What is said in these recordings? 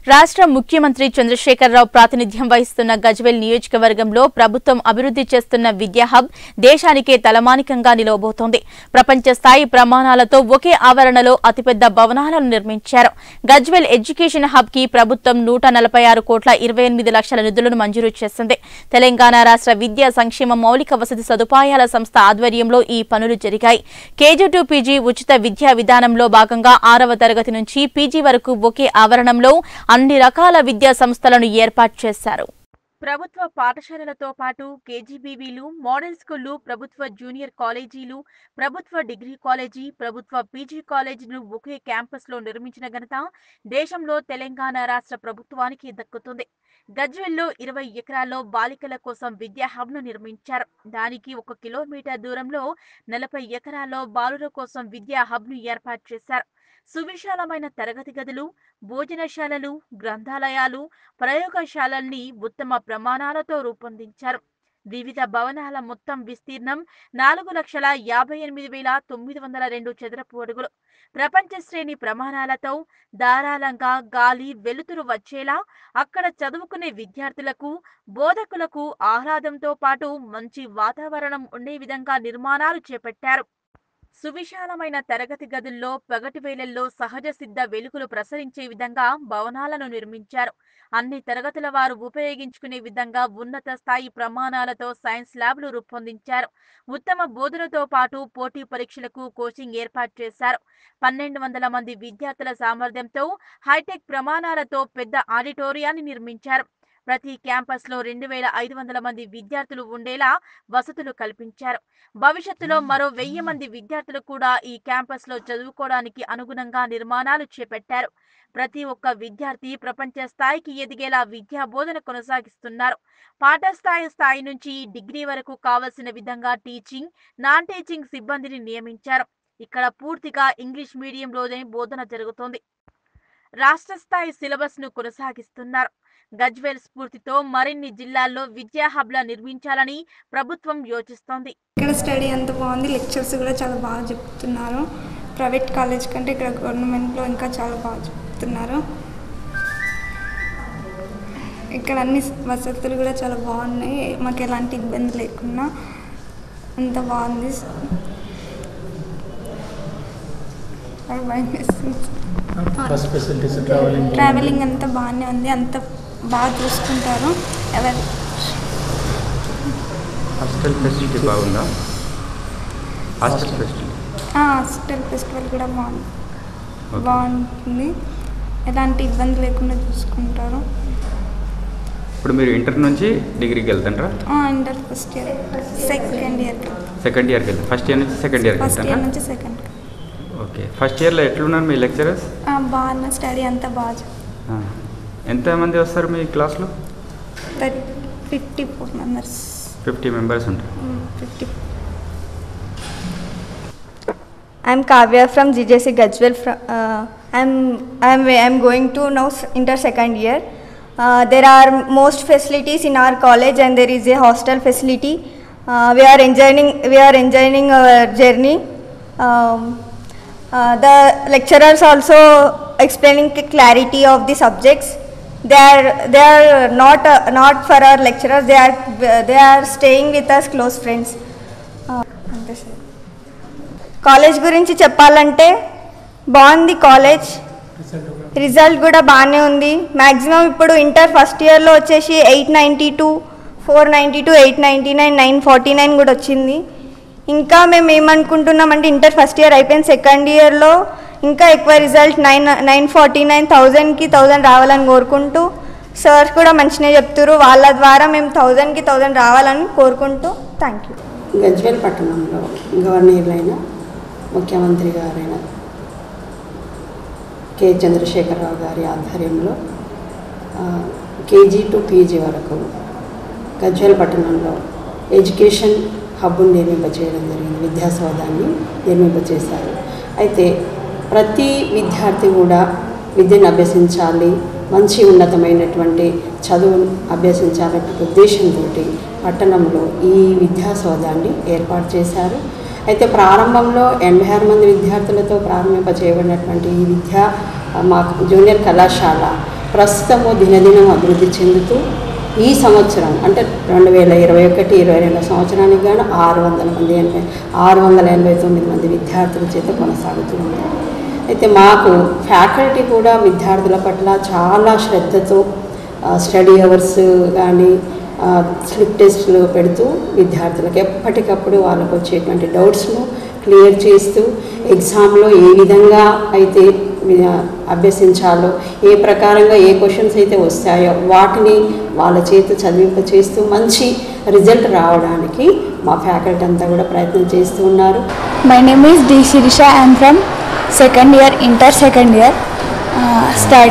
రాష్ట్ర ముఖ్యమంత్రి చంద్రశేఖరరావు ప్రాతినిధ్యం వహిస్తున్న గజ్వేల్ నియోజకవర్గంలో ప్రభుత్వం అభివృద్ధి చేస్తున్న విద్యా హబ్ దేశానికే తలమానికంగా నిలవబోతోంది ప్రపంచ స్థాయి ప్రమాణాలతో ఒకే ఆవరణలో అతిపెద్ద భవనాలను నిర్మించారు గజ్వేల్ ఎడ్యుకేషన్ హబ్ కి ప్రభుత్వం నూట నలభై ఆరు కోట్ల ఇరవై ఎనిమిది లక్షల నిధులను మంజూరు చేసింది తెలంగాణ రాష్ట్ర విద్యా సంక్షేమ మౌలిక వసతి సదుపాయాల సంస్థ ఆధ్వర్యంలో ఈ పనులు జరిగాయి కేజీ టు పీజీ ఉచిత విద్యా విధానంలో భాగంగా ఆరవ తరగతి నుంచి పీజీ వరకు ఒకే ఆవరణంలో అన్ని రకాల విద్యా సంస్థలను ఏర్పాటు చేశారు ప్రభుత్వ పాఠశాలలతో పాటు కేజీబీవీలు మోడల్ స్కూళ్లు ప్రభుత్వ జూనియర్ కాలేజీలు ప్రభుత్వ డిగ్రీ కాలేజీ ప్రభుత్వ పీజీ కాలేజీలను ఒకే క్యాంపస్లో నిర్మించిన ఘనత దేశంలో తెలంగాణ రాష్ట్ర ప్రభుత్వానికి దక్కుతుంది గజ్వెల్లో ఇరవై ఎకరాల్లో బాలికల కోసం విద్యా హబ్ను నిర్మించారు దానికి ఒక కిలోమీటర్ దూరంలో నలభై ఎకరాల్లో బాలుర కోసం విద్యా హబ్ను ఏర్పాటు చేశారు సువిశాలమైన తరగతి గదులు భోజనశాలలు గ్రంథాలయాలు ప్రయోగశాలల్ని ఉత్తమ ప్రమాణాలతో రూపొందించారు వివిధ భవనాల మొత్తం విస్తీర్ణం నాలుగు లక్షల యాభై ఎనిమిది వేల తొమ్మిది వందల రెండు చదరపు అడుగులు ప్రపంచ శ్రేణి ప్రమాణాలతో ధారాళంగా గాలి వెలుతురు వచ్చేలా అక్కడ చదువుకునే విద్యార్థులకు బోధకులకు ఆహ్లాదంతో పాటు మంచి వాతావరణం ఉండే విధంగా నిర్మాణాలు చేపట్టారు సువిశాలమైన తరగతి గదుల్లో పగటి వేళల్లో సహజ సిద్ధ వెలుగులు ప్రసరించే విధంగా భవనాలను నిర్మించారు అన్ని తరగతుల వారు ఉపయోగించుకునే విధంగా ఉన్నత స్థాయి ప్రమాణాలతో సైన్స్ ల్యాబ్లు రూపొందించారు ఉత్తమ బోధనతో పాటు పోటీ పరీక్షలకు కోచింగ్ ఏర్పాటు చేశారు పన్నెండు వందల మంది విద్యార్థుల సామర్థ్యంతో హైటెక్ ప్రమాణాలతో పెద్ద ఆడిటోరియాన్ని నిర్మించారు ప్రతి క్యాంపస్ లో రెండు వేల ఐదు వందల మంది విద్యార్థులు ఉండేలా వసతులు కల్పించారు భవిష్యత్తులో మరో వెయ్యి మంది విద్యార్థులు కూడా ఈ క్యాంపస్ లో చదువుకోవడానికి అనుగుణంగా నిర్మాణాలు చేపట్టారు ప్రతి ఒక్క విద్యార్థి ప్రపంచ స్థాయికి ఎదిగేలా విద్యా బోధన కొనసాగిస్తున్నారు పాఠస్థాయి స్థాయి నుంచి డిగ్రీ వరకు కావలసిన విధంగా టీచింగ్ నాన్ టీచింగ్ సిబ్బందిని నియమించారు ఇక్కడ పూర్తిగా ఇంగ్లీష్ మీడియంలోనే బోధన జరుగుతోంది రాష్ట్ర స్థాయి సిలబస్ ను కొనసాగిస్తున్నారు గజ్వేల్ స్ఫూర్తితో మరిన్ని జిల్లాల్లో విద్యా హబ్ల నిర్మించాలని ప్రభుత్వం యోచిస్తోంది ఇక్కడ స్టడీ అంత బాగుంది లెక్చర్స్ కూడా చాలా బాగా చెప్తున్నారు ప్రైవేట్ కాలేజ్ కంటే ఇక్కడ గవర్నమెంట్లో ఇంకా చాలా బాగా చెప్తున్నారు ఇక్కడ అన్ని వసతులు కూడా చాలా బాగున్నాయి మాకు ఎలాంటి ఇబ్బంది లేకుండా అంత బాగుంది చాలా భయం వేస్తుంది. బస్ ఫెసిలిటీస్ ట్రావెలింగ్ ట్రావెలింగ్ అంతా బాగానే ఉంది అంత బాగా చూసుకుంటారు ఎవరు హాస్టల్ ఫెసిలిటీ బాగుందా హాస్టల్ ఫెసిలిటీ హాస్టల్ ఫెస్టివల్ కూడా బాగుంది ఓకే. బాగుంటుంది ఎలాంటి ఇబ్బంది లేకుండా చూసుకుంటారు ఇప్పుడు మీరు ఇంటర్ నుంచి డిగ్రీకి వెళ్తారా inter first year second year second ఇయర్కి వెళ్తారు ఫస్ట్ ఇయర్ నుంచి సెకండ్ ఇయర్కి ఫస్ట్ ఇయర్ వెళ్తారా నుంచి సెకండ్ ఓకే ఫస్ట్ ఇయర్లో ఎట్లున్నారు మీ లెక్చరర్స్ బాగున్న స్టడీ అంతా బాగా చెప్తారు. ఎంతమంది వస్తారు మీ క్లాస్లో thirty fifty four members fifty members ఉంటారు fifty I'm Kavya from GJC Gajwell. Fr- uh, I'm, I'm, I'm going to now s- enter second year. Uh, there are most facilities in our college and there is a hostel facility. Uh, we are enjoying, we are enjoying our journey. Um, uh, the lecturers also explaining c- clarity of the subjects. They are, they are not, uh, not for our lecturers, they are, they are staying with us close friends. Uh, అంతే sir college గురించి చెప్పాలంటే బాగుంది college result కూడా బాగానే ఉంది maximum ఇప్పుడు inter first ఇయర్లో వచ్చేసి eight ninety two four ninety two eight ninety nine nine forty nine కూడా వచ్చింది ఇంకా మేము ఏమనుకుంటున్నామంటే ఇంటర్ ఫస్ట్ ఇయర్ అయిపోయింది సెకండ్ ఇయర్లో ఇంకా ఎక్కువ result nine nine forty nine థౌజండ్కి థౌజండ్ రావాలని కోరుకుంటూ సార్ కూడా మంచిగా చెప్తారు వాళ్ళ ద్వారా మేము థౌజండ్కి థౌజండ్ రావాలని కోరుకుంటూ థ్యాంక్ యూ గజ్వేల్ పట్టణంలో గవర్నర్లైన ముఖ్యమంత్రి గారైన కె చంద్రశేఖరరావు గారి ఆధ్వర్యంలో ఆ, కేజీ టు పీజీ వరకు గజ్వేల్ పట్టణంలో ఎడ్యుకేషన్ హబ్ను నిర్మింపచేయడం జరిగింది విద్యాసౌధాన్ని నిర్మింపచేశారు అయితే ప్రతి విద్యార్థి కూడా విద్యను అభ్యసించాలి మంచి ఉన్నతమైనటువంటి చదువును అభ్యసించాలనే ఉద్దేశంతో పట్టణంలో ఈ విద్యా సౌధాన్ని ఏర్పాటు చేశారు అయితే ప్రారంభంలో ఎనభై ఆరు మంది విద్యార్థులతో ప్రారంభింప చేయబడినటువంటి ఈ విద్యా ఆ, మా జూనియర్ కళాశాల ప్రస్తుతము దినదినం అభివృద్ధి చెందుతూ ఈ సంవత్సరం అంటే రెండు వేల ఇరవై ఒకటి ఇరవై రెండు సంవత్సరానికి గాను ఆరు వందల మంది ఎనభై ఆరు వందల ఎనభై తొమ్మిది మంది విద్యార్థుల చేత కొనసాగుతూ ఉంది అయితే మాకు ఫ్యాకల్టీ కూడా విద్యార్థుల పట్ల చాలా శ్రద్ధతో ఆ, స్టడీ అవర్స్ కానీ ఆ, స్లిప్ టెస్టులు పెడుతూ విద్యార్థులకు ఎప్పటికప్పుడు వాళ్ళకు వచ్చేటువంటి డౌట్స్ను క్లియర్ చేస్తూ ఎగ్జామ్లో ఏ విధంగా అయితే వి- అభ్యసించాలో ఏ ప్రకారంగా ఏ క్వశ్చన్స్ అయితే వస్తాయో వాటిని వాళ్ళ చేత చదివింప చేస్తూ మంచి రిజల్ట్ రావడానికి మా ఫ్యాకల్టీ అంతా కూడా ప్రయత్నం చేస్తూ ఉన్నారు My name is D. Sirisha. I am from second year, inter second year, uh, study,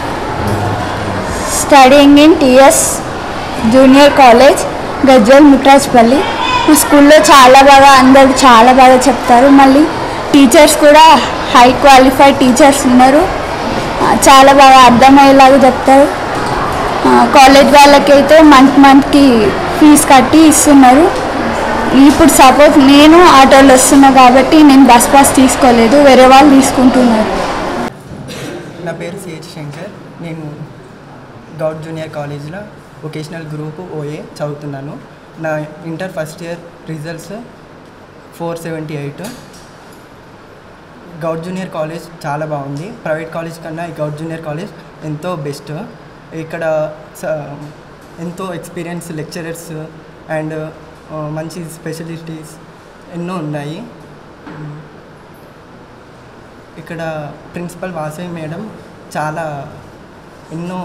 studying in TS junior college Gajwel Mutrajpalli ఈ స్కూల్లో చాలా బాగా అందరూ చాలా బాగా చెప్తారు మళ్ళీ టీచర్స్ కూడా హై క్వాలిఫైడ్ టీచర్స్ ఉన్నారు ఆ, చాలా బాగా అర్థమయ్యేలాగా చెప్తారు ఆ, కాలేజ్ వాళ్ళకైతే మంత్ మంత్కి ఫీజు కట్టి ఇస్తున్నారు ఇప్పుడు సపోజ్ నేను ఆటోలో వస్తున్నా కాబట్టి నేను బస్ పాస్ తీసుకోలేదు వేరే వాళ్ళు తీసుకుంటున్నారు నా పేరు సిహెచ్ శంకర్ నేను గౌడ్ జూనియర్ కాలేజ్లో వొకేషనల్ గ్రూప్ ఓఏ చదువుతున్నాను నా inter first year results four seventy eight Goud junior college చాలా బాగుంది ప్రైవేట్ కాలేజ్ కన్నా ఈ గౌడ్ జూనియర్ కాలేజ్ ఎంతో బెస్ట్ ఇక్కడ స- ఎంతో ఎక్స్పీరియన్స్ లెక్చరర్స్ అండ్ మంచి స్పెషలిటీస్ ఎన్నో ఉన్నాయి ఇక్కడ ప్రిన్సిపల్ వాసవి మేడం చాలా ఎన్నో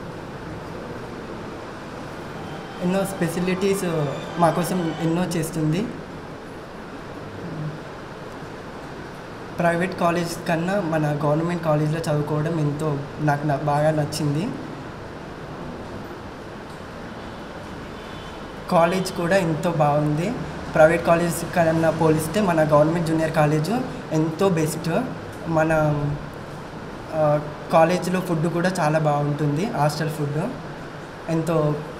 ఎన్నో స్పెసిలిటీస్ మా కోసం ఎన్నో చేస్తుంది ప్రైవేట్ కాలేజ్ కన్నా మన గవర్నమెంట్ కాలేజ్లో చదువుకోవడం ఎంతో నాకు నా- బాగా నచ్చింది కాలేజ్ కూడా ఎంతో బాగుంది ప్రైవేట్ కాలేజ్ కన్నా పోలిస్తే మన గవర్నమెంట్ జూనియర్ కాలేజ్ ఎంతో బెస్ట్ మన ఆ, కాలేజీలో ఫుడ్ కూడా చాలా బాగుంటుంది హాస్టల్ ఫుడ్ ఎంతో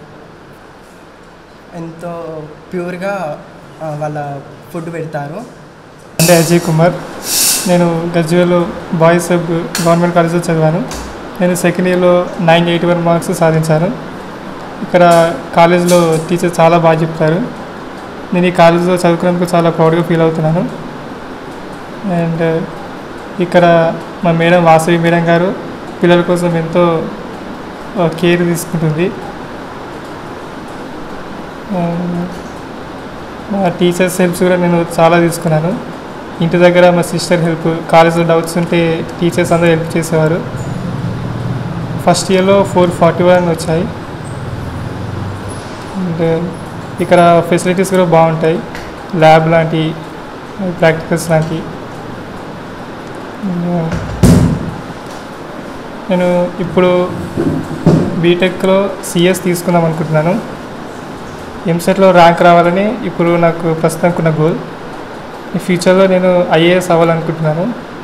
ఎంతో ప్యూర్గా ఆ, వాళ్ళ ఫుడ్ పెడతారు అంటే అజయ్ కుమార్ నేను గజ్వేల్లో బాయ్స్ సబ్ గవర్నమెంట్ కాలేజ్లో చదివాను నేను సెకండ్ ఇయర్లో నైన్ ఎయిటీ వన్ మార్క్స్ సాధించాను ఇక్కడ కాలేజ్లో టీచర్ చాలా బాగా చెప్తారు నేను ఈ కాలేజ్లో చదువుకున్నందుకు చాలా ప్రౌడ్గా ఫీల్ అవుతున్నాను అండ్ ఇక్కడ మా మేడం వాసవి మేడం గారు పిల్లల కోసం ఎంతో కేర్ తీసుకుంటుంది And మా టీచర్స్ హెల్ప్స్ కూడా నేను చాలా తీసుకున్నాను ఇంటి దగ్గర మా సిస్టర్ హెల్ప్ కాలేజ్లో డౌట్స్ ఉంటే టీచర్స్ అందరూ హెల్ప్ చేసేవారు ఫస్ట్ ఇయర్లో ఫోర్ ఫార్టీ వన్ వచ్చాయి అండ్ ఇక్కడ ఫెసిలిటీస్ కూడా బాగుంటాయి ల్యాబ్ లాంటి ప్రాక్టికల్స్ లాంటి And, నేను ఇప్పుడు బీటెక్లో సిఎస్ తీసుకుందాం అనుకుంటున్నాను ఎంసెట్లో ర్యాంక్ రావాలని ఇప్పుడు నాకు ప్రస్తుతానికి గోల్ ఈ ఫ్యూచర్లో నేను ఐఏఎస్ అవ్వాలనుకుంటున్నాను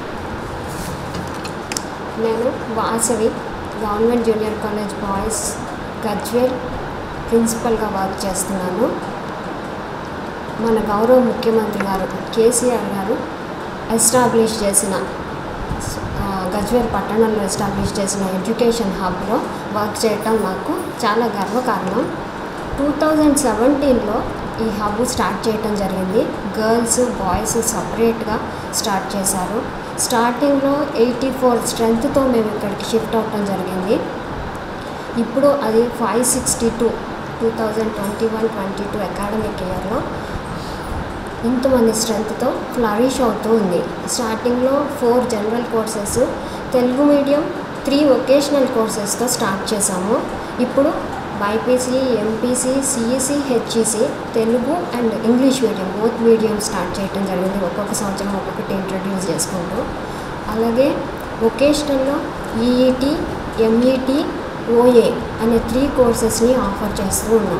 నేను Vasavi government junior college boys Gajwel ప్రిన్సిపల్గా వర్క్ చేస్తున్నాను మన గౌరవ ముఖ్యమంత్రి గారు కేసీఆర్ గారు ఎస్టాబ్లిష్ చేసిన ఆ, గజ్వేల్ పట్టణంలో ఎస్టాబ్లిష్ చేసిన ఎడ్యుకేషన్ హబ్లో వర్క్ చేయటం నాకు చాలా గర్వకారణం టూ థౌజండ్ సెవెంటీన్లో ఈ హబ్ స్టార్ట్ చేయటం జరిగింది గర్ల్స్ బాయ్స్ సపరేట్గా స్టార్ట్ చేశారు స్టార్టింగ్లో ఎయిటీ ఫోర్ స్ట్రెంగ్త్తో మేము ఇక్కడికి షిఫ్ట్ అవటం జరిగింది ఇప్పుడు అది five sixty two two thousand twenty one twenty two academic ఇయర్లో ఇంతమంది స్ట్రెంగ్త్తో ఫ్లరిష్ అవుతూ ఉంది స్టార్టింగ్లో four general courses Telugu medium three vocational కోర్సెస్తో స్టార్ట్ చేశాము ఇప్పుడు BiPC MPC CEC HEC Telugu and English medium both medium start చేయడం జరిగింది ఒక్కొక్క సంవత్సరం ఒక్కొక్కటి ఇంట్రడ్యూస్ చేసుకుంటూ అలాగే వొకేషనల్లో ఈఈటి ఎంఈటి ఓఏ అనే త్రీ కోర్సెస్ని ఆఫర్ చేస్తూ ఉన్నాం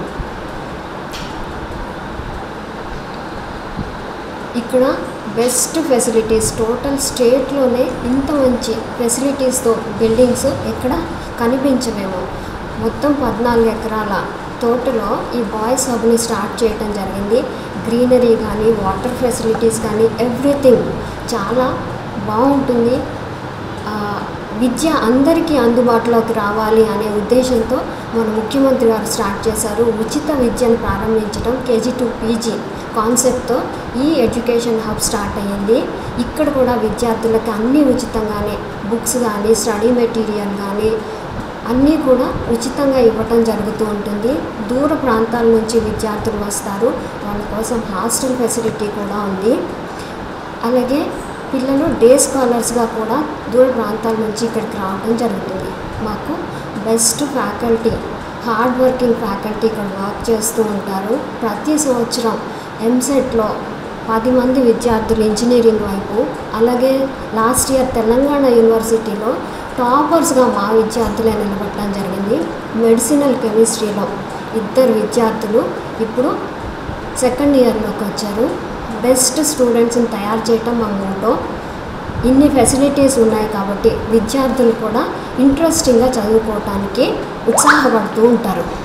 ఇక్కడ బెస్ట్ ఫెసిలిటీస్ టోటల్ స్టేట్లోనే ఇంత మంచి ఫెసిలిటీస్తో బిల్డింగ్స్ ఎక్కడ కనిపించవేమో మొత్తం పద్నాలుగు ఎకరాల తోటలో ఈ బాయ్స్ హబ్ని స్టార్ట్ చేయడం జరిగింది గ్రీనరీ కానీ వాటర్ ఫెసిలిటీస్ కానీ ఎవ్రీథింగ్ చాలా బాగుంటుంది ఆ, విద్య అందరికీ అందుబాటులోకి రావాలి అనే ఉద్దేశంతో మన ముఖ్యమంత్రి గారు స్టార్ట్ చేశారు ఉచిత విద్యను ప్రారంభించడం కేజీ టు పీజీ కాన్సెప్ట్తో ఈ ఎడ్యుకేషన్ హబ్ స్టార్ట్ అయ్యింది ఇక్కడ కూడా విద్యార్థులకి అన్నీ ఉచితంగానే బుక్స్ కానీ స్టడీ మెటీరియల్ కానీ అన్నీ కూడా ఉచితంగా ఇవ్వటం జరుగుతూ ఉంటుంది దూర ప్రాంతాల నుంచి విద్యార్థులు వస్తారు వాళ్ళ కోసం హాస్టల్ ఫెసిలిటీ కూడా ఉంది అలాగే పిల్లలు డే స్కాలర్స్గా కూడా దూర ప్రాంతాల నుంచి ఇక్కడికి రావడం జరుగుతుంది మాకు best faculty hard working faculty ఇక్కడ వర్క్ చేస్తూ ఉంటారు ప్రతి సంవత్సరం ఎంసెట్లో పది మంది విద్యార్థులు ఇంజనీరింగ్ వైపు అలాగే లాస్ట్ ఇయర్ తెలంగాణ యూనివర్సిటీలో టాపర్స్గా మా విద్యార్థులే నిలబెట్టడం జరిగింది మెడిసినల్ కెమిస్ట్రీలో ఇద్దరు విద్యార్థులు ఇప్పుడు సెకండ్ ఇయర్లోకి వచ్చారు బెస్ట్ స్టూడెంట్స్ని తయారు చేయటం మా మోటో ఇన్ని ఫెసిలిటీస్ ఉన్నాయి కాబట్టి విద్యార్థులు కూడా ఇంట్రెస్టింగ్గా చదువుకోవటానికి ఉత్సాహపడుతూ ఉంటారు